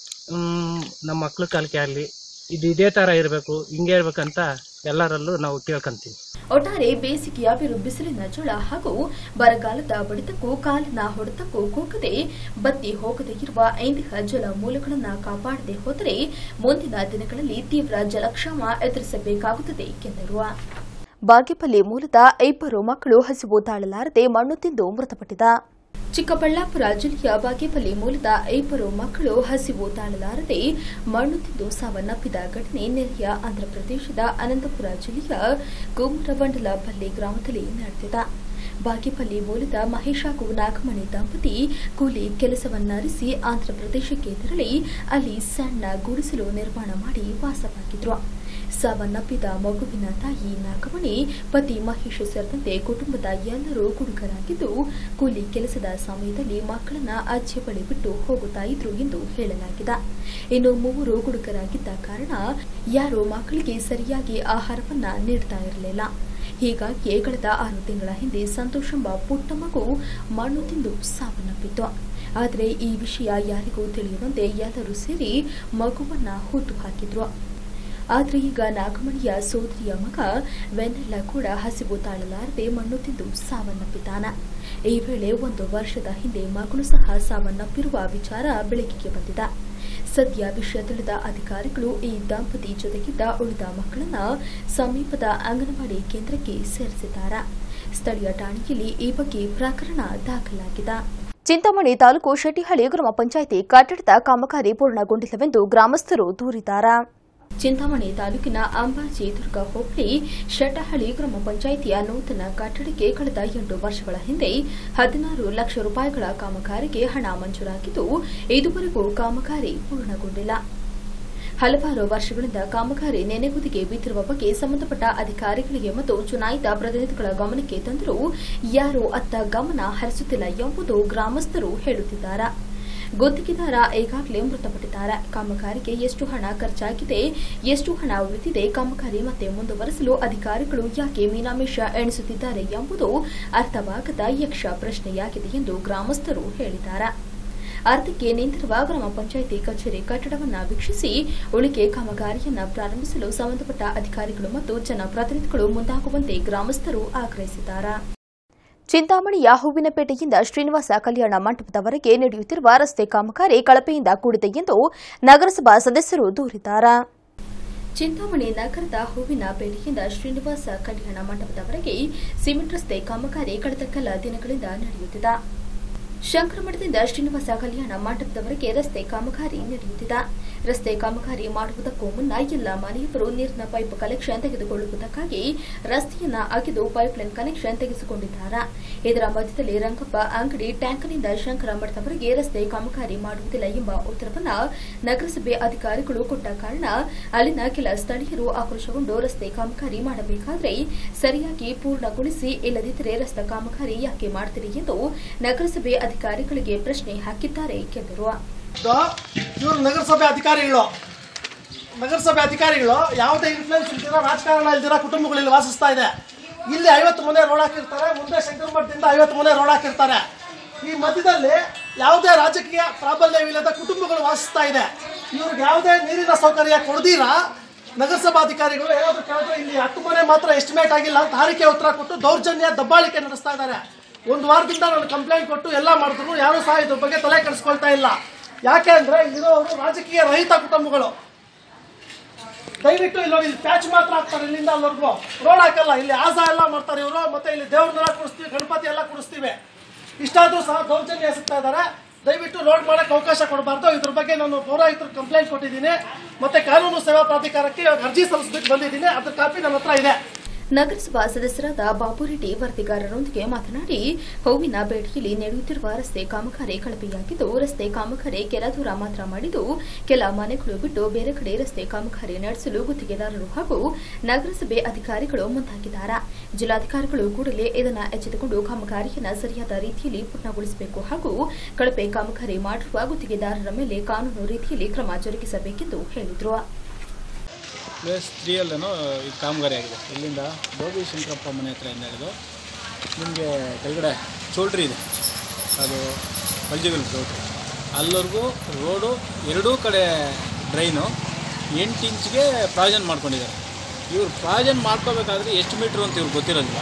ನಮ್ಮ ಮಕ್ಳ ಕಾಲಕ್ಕೆ ಆಗಲಿ ಇದು ಇದೇ ಥರ ಇರಬೇಕು ಹಿಂಗೆ ಇರ್ಬೇಕಂತ ಎಲ್ಲರಲ್ಲೂ ನಾವು ಕೇಳ್ಕೊಂತೀವಿ ಒಟ್ಟಾರೆ ಬೇಸಿಗೆಯ ಬಿರು ಬಿಸಿಲಿನ ಝಳ ಹಾಗೂ ಬರಗಾಲದ ಬಡಿತಕ್ಕೂ ಕಾಲಿನ ಹೊಡೆತಕ್ಕೂ ಕೂಗದೆ ಬತ್ತಿ ಹೋಗದೆ ಇರುವ ಇಂತಹ ಜಲ ಮೂಲಗಳನ್ನು ಕಾಪಾಡದೆ ಹೋದರೆ ಮುಂದಿನ ದಿನಗಳಲ್ಲಿ ತೀವ್ರ ಜಲಕ್ಷಾಮ ಎದುರಿಸಬೇಕಾಗುತ್ತದೆ ಎಂದರು ಬಾಗೇಪಲ್ಲಿ ಮೂಲದ ಇಬ್ಬರು ಮಕ್ಕಳು ಹಸಿವು ತಾಳಲಾರದೆ ಮಣ್ಣು ತಿಂದು ಮೃತಪಟ್ಟಿದ ಚಿಕ್ಕಬಳ್ಳಾಪುರ ಜಿಲ್ಲೆಯ ಬಾಗೇಪಲ್ಲಿ ಮೂಲದ ಇಬ್ಬರು ಮಕ್ಕಳು ಹಸಿವು ತಾಳಲಾರದೆ ಮಣ್ಣು ತಿಂದು ಸಾವನ್ನಪ್ಪಿದ ಘಟನೆ ನೆರೆಯ ಆಂಧ್ರಪ್ರದೇಶದ ಅನಂತಪುರ ಜಿಲ್ಲೆಯ ಕುಮರವಂಡಲಪಲ್ಲಿ ಗ್ರಾಮದಲ್ಲಿ ನಡೆದಿದೆ ಬಾಗೇಪಲ್ಲಿ ಮೂಲದ ಮಹೇಶ್ ಹಾಗೂ ನಾಗಮಣಿ ದಂಪತಿ ಕೂಲಿ ಕೆಲಸವನ್ನರಿಸಿ ಆಂಧ್ರಪ್ರದೇಶಕ್ಕೆ ತೆರಳಿ ಅಲ್ಲಿ ಸಣ್ಣ ಗುಡಿಸಲು ನಿರ್ಮಾಣ ಮಾಡಿ ವಾಸವಾಗಿದ್ರು ಸಾವನ್ನಪ್ಪಿದ ಮಗುವಿನ ತಾಯಿ ನಾಗಮಣಿ ಪತಿ ಮಹೇಶ್ ಸೇರಿದಂತೆ ಕುಟುಂಬದ ಎಲ್ಲರೂ ಕುಡುಕರಾಗಿದ್ದು ಕೂಲಿ ಕೆಲಸದ ಸಮಯದಲ್ಲಿ ಮಕ್ಕಳನ್ನ ಅಜ್ಜಿ ಬಳಿ ಬಿಟ್ಟು ಹೋಗುತ್ತಾ ಇದ್ರು ಎಂದು ಹೇಳಲಾಗಿದೆ ಇನ್ನು ಮೂವರು ಕುಡುಕರಾಗಿದ್ದ ಕಾರಣ ಯಾರು ಮಕ್ಕಳಿಗೆ ಸರಿಯಾಗಿ ಆಹಾರವನ್ನ ನೀಡ್ತಾ ಇರಲಿಲ್ಲ ಹೀಗಾಗಿ ಕಳೆದ ಆರು ತಿಂಗಳ ಹಿಂದೆ ಸಂತೋಷ್ ಎಂಬ ಪುಟ್ಟ ಮಗು ಮಣ್ಣು ತಿಂದು ಸಾವನ್ನಪ್ಪಿತ್ತು ಆದರೆ ಈ ವಿಷಯ ಯಾರಿಗೂ ತಿಳಿಯುವಂತೆ ಎಲ್ಲರೂ ಸೇರಿ ಮಗುವನ್ನ ಹುಟ್ಟು ಹಾಕಿದ್ರು ಆದ್ರೆ ಈಗ ನಾಗಮಣಿಯ ಸೋದರಿಯ ಮಗ ವೆನ್ನೆಲ್ಲ ಕೂಡ ಹಸಿವು ತಾಳಲಾರದೆ ಮಣ್ಣು ತಿಂದು ಸಾವನ್ನಪ್ಪಿದ್ದಾನ ಈ ವೇಳೆ ಒಂದು ವರ್ಷದ ಹಿಂದೆ ಮಗಳು ಸಹ ಸಾವನ್ನಪ್ಪಿರುವ ವಿಚಾರ ಬೆಳಕಿಗೆ ಬಂದಿದೆ ಸದ್ಯ ವಿಷಯ ತಿಳಿದ ಅಧಿಕಾರಿಗಳು ಈ ದಂಪತಿ ಜೊತೆಗಿದ್ದ ಉಳಿದ ಮಕ್ಕಳನ್ನ ಸಮೀಪದ ಅಂಗನವಾಡಿ ಕೇಂದ್ರಕ್ಕೆ ಸೇರಿಸಿದ್ದಾರೆ ಸ್ಥಳೀಯ ಠಾಣೆಯಲ್ಲಿ ಈ ಬಗ್ಗೆ ಪ್ರಕರಣ ದಾಖಲಾಗಿದೆ ಚಿಂತಾಮಣಿ ತಾಲೂಕು ಶೆಟ್ಟಿಹಳ್ಳಿ ಗ್ರಾಮ ಪಂಚಾಯಿತಿ ಕಟ್ಟಡದ ಕಾಮಗಾರಿ ಪೂರ್ಣಗೊಂಡಿಲ್ಲವೆಂದು ಗ್ರಾಮಸ್ಥರು ದೂರಿದ್ದಾರೆ ಚಿಂತಾಮಣಿ ತಾಲೂಕಿನ ಅಂಬಾಜಿ ದುರ್ಗ ಹೋಬಳಿ ಶೆಟ್ಟಹಳ್ಳಿ ಗ್ರಾಮ ಪಂಚಾಯಿತಿಯ ನೂತನ ಕಟ್ಟಡಕ್ಕೆ ಕಳೆದ ಎಂಟು ವರ್ಷಗಳ ಹಿಂದೆ ಹದಿನಾರು ಲಕ್ಷ ರೂಪಾಯಿಗಳ ಕಾಮಗಾರಿಗೆ ಹಣ ಮಂಜೂರಾಗಿದ್ದು ಇದುವರೆಗೂ ಕಾಮಗಾರಿ ಪೂರ್ಣಗೊಂಡಿಲ್ಲ ಹಲವಾರು ವರ್ಷಗಳಿಂದ ಕಾಮಗಾರಿ ನೆನೆಗುದಿಗೆ ಬಿದ್ದಿರುವ ಬಗ್ಗೆ ಸಂಬಂಧಪಟ್ಟ ಅಧಿಕಾರಿಗಳಿಗೆ ಮತ್ತು ಚುನಾಯಿತ ಪ್ರತಿನಿಧಿಗಳ ಗಮನಕ್ಕೆ ತಂದರೂ ಯಾರೂ ಅತ್ತ ಗಮನ ಹರಿಸುತ್ತಿಲ್ಲ ಎಂಬುದು ಗ್ರಾಮಸ್ಥರು ಹೇಳುತ್ತಿದ್ದಾರೆ ಗುತ್ತಿಗೆದಾರ ಈಗಾಗಲೇ ಮೃತಪಟ್ಟಿದ್ದಾರೆ ಕಾಮಗಾರಿಗೆ ಎಷ್ಟು ಹಣ ಖರ್ಚಾಗಿದೆ ಎಷ್ಟು ಹಣ ಉಳಿದಿದೆ ಕಾಮಗಾರಿ ಮತ್ತೆ ಮುಂದುವರೆಸಲು ಅಧಿಕಾರಿಗಳು ಯಾಕೆ ಮೀನಾಮೇಷ ಎಣಿಸುತ್ತಿದ್ದಾರೆ ಎಂಬುದು ಅರ್ಥವಾಗದ ಯಕ್ಷ ಪ್ರಶ್ನೆಯಾಗಿದೆ ಎಂದು ಗ್ರಾಮಸ್ಥರು ಹೇಳಿದ್ದಾರೆ ಅರ್ಧಕ್ಕೆ ನಿಂತಿರುವ ಗ್ರಾಮ ಪಂಚಾಯಿತಿ ಕಚೇರಿ ಕಟ್ಟಡವನ್ನು ವೀಕ್ಷಿಸಿ ಉಳಿಕೆ ಕಾಮಗಾರಿಯನ್ನ ಪ್ರಾರಂಭಿಸಲು ಸಂಬಂಧಪಟ್ಟ ಅಧಿಕಾರಿಗಳು ಮತ್ತು ಜನಪ್ರತಿನಿಧಿಗಳು ಮುಂದಾಗುವಂತೆ ಗ್ರಾಮಸ್ಥರು ಆಗ್ರಹಿಸಿದ್ದಾರೆ ಚಿಂತಾಮಣಿಯ ಹೂವಿನಪೇಟೆಯಿಂದ ಶ್ರೀನಿವಾಸ ಕಲ್ಯಾಣ ಮಂಟಪದವರೆಗೆ ನಡೆಯುತ್ತಿರುವ ರಸ್ತೆ ಕಾಮಗಾರಿ ಕಳಪೆಯಿಂದ ಕೂಡಿದೆ ಎಂದು ನಗರಸಭಾ ಸದಸ್ಯರು ದೂರಿದ್ದಾರೆ ಚಿಂತಾಮಣಿ ನಗರದ ಹೂವಿನ ಪೇಟೆಯಿಂದ ಶ್ರೀನಿವಾಸ ಕಲ್ಯಾಣ ಮಂಟಪದವರೆಗೆ ಸಿಮೆಂಟ್ ರಸ್ತೆ ಕಾಮಗಾರಿ ಕಳೆದ ಕೆಲ ದಿನಗಳಿಂದ ನಡೆಯುತ್ತಿದೆ ಶಂಕರಮಠದಿಂದ ಶ್ರೀನಿವಾಸ ಕಲ್ಯಾಣ ಮಂಟಪದವರೆಗೆ ರಸ್ತೆ ಕಾಮಗಾರಿ ನಡೆಯುತ್ತಿದೆ ರಸ್ತೆ ಕಾಮಗಾರಿ ಮಾಡುವುದಕ್ಕೂ ಮುನ್ನ ಎಲ್ಲ ಮನೆಯವರು ನೀರಿನ ಪೈಪ್ ಕನೆಕ್ಷನ್ ತೆಗೆದುಕೊಳ್ಳುವುದಕ್ಕಾಗಿ ರಸ್ತೆಯನ್ನ ಅಗೆದು ಪೈಪ್ಲೈನ್ ಕನೆಕ್ಷನ್ ತೆಗೆಸಿಕೊಂಡಿದ್ದಾರೆ ಇದರ ಮಧ್ಯದಲ್ಲಿ ರಂಗಪ್ಪ ಅಂಗಡಿ ಟ್ಯಾಂಕ್ನಿಂದ ಶಂಕರ ಮಠದವರೆಗೆ ರಸ್ತೆ ಕಾಮಗಾರಿ ಮಾಡುವುದಿಲ್ಲ ಎಂಬ ಉತ್ತರವನ್ನ ನಗರಸಭೆ ಅಧಿಕಾರಿಗಳು ಕೊಟ್ಟ ಕಾರಣ ಅಲ್ಲಿನ ಕೆಲ ಸ್ಥಳೀಯರು ಆಕ್ರೋಶಗೊಂಡು ರಸ್ತೆ ಕಾಮಗಾರಿ ಮಾಡಬೇಕಾದ್ರೆ ಸರಿಯಾಗಿ ಪೂರ್ಣಗೊಳಿಸಿ ಇಲ್ಲದಿದ್ದರೆ ರಸ್ತೆ ಕಾಮಗಾರಿ ಯಾಕೆ ಮಾಡ್ತೀರಿ ಎಂದು ನಗರಸಭೆ ಅಧಿಕಾರಿಗಳಿಗೆ ಪ್ರಶ್ನೆ ಹಾಕಿದ್ದಾರೆ ಎಂದರು ಇವರು ನಗರಸಭೆ ಅಧಿಕಾರಿಗಳು ನಗರಸಭೆ ಅಧಿಕಾರಿಗಳು ಯಾವುದೇ ಇನ್ಫ್ಲೂಯೆನ್ಸ್ ಇಲ್ದಿರ ರಾಜಕಾರಣ ಇಲ್ದಿರ ಕುಟುಂಬಗಳು ಇಲ್ಲಿ ವಾಸಿಸ್ತಾ ಇದೆ ಇಲ್ಲಿ ಐವತ್ತು ಮನೆ ರೋಡ್ ಹಾಕಿರ್ತಾರೆ ಮುಂದೆ ಶಂಕರ ಮಠದಿಂದ ಐವತ್ತು ಮನೆ ರೋಡ್ ಹಾಕಿರ್ತಾರೆ ಈ ಮಧ್ಯದಲ್ಲಿ ಯಾವುದೇ ರಾಜಕೀಯ ಪ್ರಾಬಲ್ಯವಿಲ್ಲದ ಕುಟುಂಬಗಳು ವಾಸಿಸ್ತಾ ಇದೆ ಇವ್ರಿಗೆ ಯಾವುದೇ ನೀರಿನ ಸೌಕರ್ಯ ಕೊಡದಿರ ನಗರಸಭಾಧಿಕಾರಿಗಳು ಏನಾದರೂ ಕೇಳಿದ್ರೆ ಇಲ್ಲಿ ಹತ್ತು ಮನೆ ಮಾತ್ರ ಎಸ್ಟಿಮೇಟ್ ಆಗಿಲ್ಲ ಅಂತ ಹಾರಿಕೆ ಉತ್ತರ ಕೊಟ್ಟು ದೌರ್ಜನ್ಯ ದಬ್ಬಾಳಿಕೆ ನಡೆಸ್ತಾ ಇದ್ದಾರೆ ಒಂದು ವಾರದಿಂದ ನಾನು ಕಂಪ್ಲೇಂಟ್ ಕೊಟ್ಟು ಎಲ್ಲ ಮಾಡಿದ್ರು ಯಾರೂ ಸಹ ಇದ್ರ ಬಗ್ಗೆ ತಲೆ ಕೆಡಿಸ್ಕೊಳ್ತಾ ಇಲ್ಲ ಯಾಕೆ ಅಂದ್ರೆ ಇಲ್ಲಿರೋರು ರಾಜಕೀಯ ರಹಿತ ಕುಟುಂಬಗಳು ದಯವಿಟ್ಟು ಇಲ್ಲಿ ನೋಡಿ ಇಲ್ಲಿ ಪ್ಯಾಚ್ ಮಾತ್ರ ಹಾಕ್ತಾರೆ ಇಲ್ಲಿಂದ ಅಲ್ಲಿವರೆಗೂ ರೋಡ್ ಹಾಕಲ್ಲ ಇಲ್ಲಿ ಆಸ ಎಲ್ಲ ಮಾಡ್ತಾರೆ ಇವರು ಮತ್ತೆ ಇಲ್ಲಿ ದೇವ್ರನ್ನೆಲ್ಲ ಕುಡಿಸ್ತೀವಿ ಗಣಪತಿ ಎಲ್ಲ ಕುಡಿಸ್ತೀವಿ ಇಷ್ಟಾದ್ರೂ ಸಹ ದೌರ್ಜನ್ಯ ಎಸಗ್ತಾ ಇದ್ದಾರೆ ದಯವಿಟ್ಟು ರೋಡ್ ಮಾಡಕ್ಕೆ ಅವಕಾಶ ಕೊಡಬಾರ್ದು ಇದ್ರ ಬಗ್ಗೆ ನಾನು ಪೌರಾಯುಕ್ತರು ಕಂಪ್ಲೇಂಟ್ ಕೊಟ್ಟಿದ್ದೀನಿ ಮತ್ತೆ ಕಾನೂನು ಸೇವಾ ಪ್ರಾಧಿಕಾರಕ್ಕೆ ಇವಾಗ ಅರ್ಜಿ ಸಲ್ಲಿಸ್ಬಿಟ್ಟು ಬಂದಿದ್ದೀನಿ ಅದ್ರ ಕಾಪಿ ನನ್ನ ಹತ್ರ ಇದೆ ನಗರಸಭಾ ಸದಸ್ಯರಾದ ಬಾಬುರೆಡ್ಡಿ ವರದಿಗಾರರೊಂದಿಗೆ ಮಾತನಾಡಿ ಹೂವಿನ ಬೇಡಿಕೆಯಲ್ಲಿ ನಡೆಯುತ್ತಿರುವ ರಸ್ತೆ ಕಾಮಗಾರಿ ಕಳಪೆಯಾಗಿದ್ದು ರಸ್ತೆ ಕಾಮಗಾರಿ ಕೆಲ ದೂರ ಮಾತ್ರ ಮಾಡಿದ್ದು ಕೆಲ ಮನೆಗಳು ಬಿಟ್ಟು ಬೇರೆ ಕಡೆ ರಸ್ತೆ ಕಾಮಗಾರಿ ನಡೆಸಲು ಗುತ್ತಿಗೆದಾರರು ಹಾಗೂ ನಗರಸಭೆ ಅಧಿಕಾರಿಗಳು ಮುಂದಾಗಿದ್ದಾರೆ ಜಿಲ್ಲಾಧಿಕಾರಿಗಳು ಕೂಡಲೇ ಇದನ್ನು ಎಚ್ಚೆತ್ತುಕೊಂಡು ಕಾಮಗಾರಿಯನ್ನು ಸರಿಯಾದ ರೀತಿಯಲ್ಲಿ ಪೂರ್ಣಗೊಳಿಸಬೇಕು ಹಾಗೂ ಕಳಪೆ ಕಾಮಗಾರಿ ಮಾಡಿರುವ ಗುತ್ತಿಗೆದಾರರ ಮೇಲೆ ಕಾನೂನು ರೀತಿಯಲ್ಲಿ ಕ್ರಮ ಜರುಗಿಸಬೇಕೆಂದು ಹೇಳಿದರು ಪ್ಲೇಸ್ ತ್ರೀಯಲ್ಲೇನೋ ಇದು ಕಾಮಗಾರಿ ಆಗಿದೆ ಇಲ್ಲಿಂದ ಗೋಬಿ ಶಂಕರಪ್ಪ ಮನೆ ಹತ್ರದಿಂದ ಹಿಡಿದು ನಿಮಗೆ ಕೆಳಗಡೆ ಚೌಲ್ಟ್ರಿ ಇದೆ ಅದು ಮಲ್ಜಿಗಲ್ ಚೌಲ್ಟ್ರಿ ಅಲ್ಲಿವರೆಗೂ ರೋಡು ಎರಡೂ ಕಡೆ ಡ್ರೈನು ಎಂಟು ಇಂಚ್ಗೆ ಪ್ರಾಜನ್ ಮಾಡ್ಕೊಂಡಿದ್ದಾರೆ ಇವ್ರು ಪ್ರಾಜನ್ ಮಾಡ್ಕೋಬೇಕಾದ್ರೆ ಎಷ್ಟು ಮೀಟ್ರು ಅಂತ ಇವ್ರಿಗೆ ಗೊತ್ತಿರೋದಿಲ್ಲ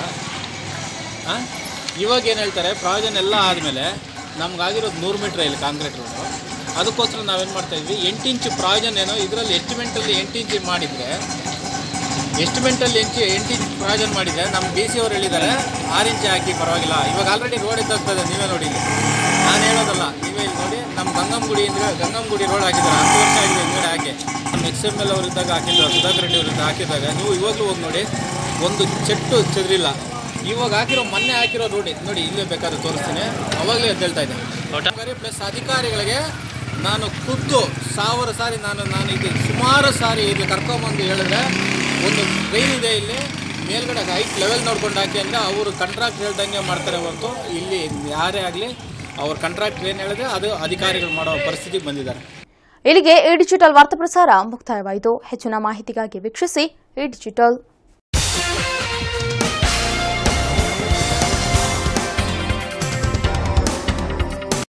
ಹಾಂ ಇವಾಗ ಏನು ಹೇಳ್ತಾರೆ ಪ್ರಾಜನ್ ಎಲ್ಲ ಆದಮೇಲೆ ನಮ್ಗಾಗಿರೋದು ನೂರು ಮೀಟ್ರ್ ಇಲ್ಲಿ ಕಾಂಕ್ರೀಟ್ ರೋಡು ಅದಕ್ಕೋಸ್ಕರ ನಾವೇನು ಮಾಡ್ತಾ ಇದ್ವಿ ಎಂಟು ಇಂಚು ಪ್ರಾಜನ್ ಏನೋ ಇದರಲ್ಲಿ ಎಸ್ಟಿಮೆಂಟಲ್ಲಿ ಎಂಟು ಇಂಚು ಮಾಡಿದರೆ ಎಸ್ಟಿಮೆಂಟಲ್ಲಿ ಎಂಚು ಎಂಟು ಇಂಚ್ ಪ್ರಾಜನ್ ಮಾಡಿದರೆ ನಮ್ಮ ಡಿ ಸಿ ಅವ್ರು ಹೇಳಿದ್ದಾರೆ ಆರು ಇಂಚ್ ಹಾಕಿ ಪರವಾಗಿಲ್ಲ ಇವಾಗ ಆಲ್ರೆಡಿ ರೋಡ್ ಇದ್ದಾಗ್ತದೆ ನೀವೇ ನೋಡಿ ಇಲ್ಲಿ ನಾನು ಹೇಳೋದಲ್ಲ ನೀವೇ ಇಲ್ಲಿ ನೋಡಿ ನಮ್ಮ ಗಂಗಂಗುಡಿ ಅಂದರೆ ಗಂಗಂಗುಡಿ ರೋಡ್ ಹಾಕಿದ್ದಾರೆ ಹತ್ತು ವರ್ಷ ಆಗಿದೆ ಹಿಂದ್ಗಡೆ ಹಾಕಿ ನಮ್ಮ ಎಕ್ಸ್ ಎಮ್ ಎಲ್ ಅವರು ಇದ್ದಾಗ ಹಾಕಿದ್ದಾರೆ ಸುಧಾಕರ್ ರೆಡ್ಡಿ ಅವರಿಂದ ಹಾಕಿದಾಗ ನೀವು ಇವಾಗಲೂ ಹೋಗಿ ನೋಡಿ ಒಂದು ಚೆಟ್ಟು ಚೆದರಿಲ್ಲ ಇವಾಗ ಹಾಕಿರೋ ಮೊನ್ನೆ ಹಾಕಿರೋ ರೋಡ್ ಇದೆ. ನೋಡಿ ಇಲ್ಲೇ ಬೇಕಾದ್ರೆ ತೋರಿಸ್ತೀನಿ ಅವಾಗಲೇ ಎದ್ದೇಳ್ತಾ ಇದ್ದೆ ಪ್ಲಸ್ ಅಧಿಕಾರಿಗಳಿಗೆ ನಾನು ಖುದ್ದು ಸಾವಿರ ಸಾರಿ ನಾನು ನಾನು ಇದು ಸುಮಾರು ಸಾರಿ ಇಲ್ಲಿ ಕರ್ಕೊಂಬಂದು ಹೇಳಿದ್ರೆ ಒಂದು ಟ್ರೈನ್ ಇದೆ ಇಲ್ಲಿ ಮೇಲ್ಗಡೆ ಹೈಟ್ ಲೆವೆಲ್ ನೋಡ್ಕೊಂಡು ಹಾಕಿ ಅಂದರೆ ಅವರು ಕಾಂಟ್ರಾಕ್ಟ್ ಹೇಳ್ದಂಗೆ ಮಾಡ್ತಾರೆ ಹೊರತು ಇಲ್ಲಿ ಯಾರೇ ಆಗಲಿ ಅವ್ರ ಕಾಂಟ್ರಾಕ್ಟ್ ಏನು ಹೇಳಿದ್ರೆ ಅದು ಅಧಿಕಾರಿಗಳು ಮಾಡೋ ಪರಿಸ್ಥಿತಿಗೆ ಬಂದಿದ್ದಾರೆ ಇಲ್ಲಿಗೆ ಈ ಡಿಜಿಟಲ್ ವಾರ್ತಾ ಪ್ರಸಾರ ಮುಕ್ತಾಯವಾಯಿತು ಹೆಚ್ಚಿನ ಮಾಹಿತಿಗಾಗಿ ವೀಕ್ಷಿಸಿ ಈ ಡಿಜಿಟಲ್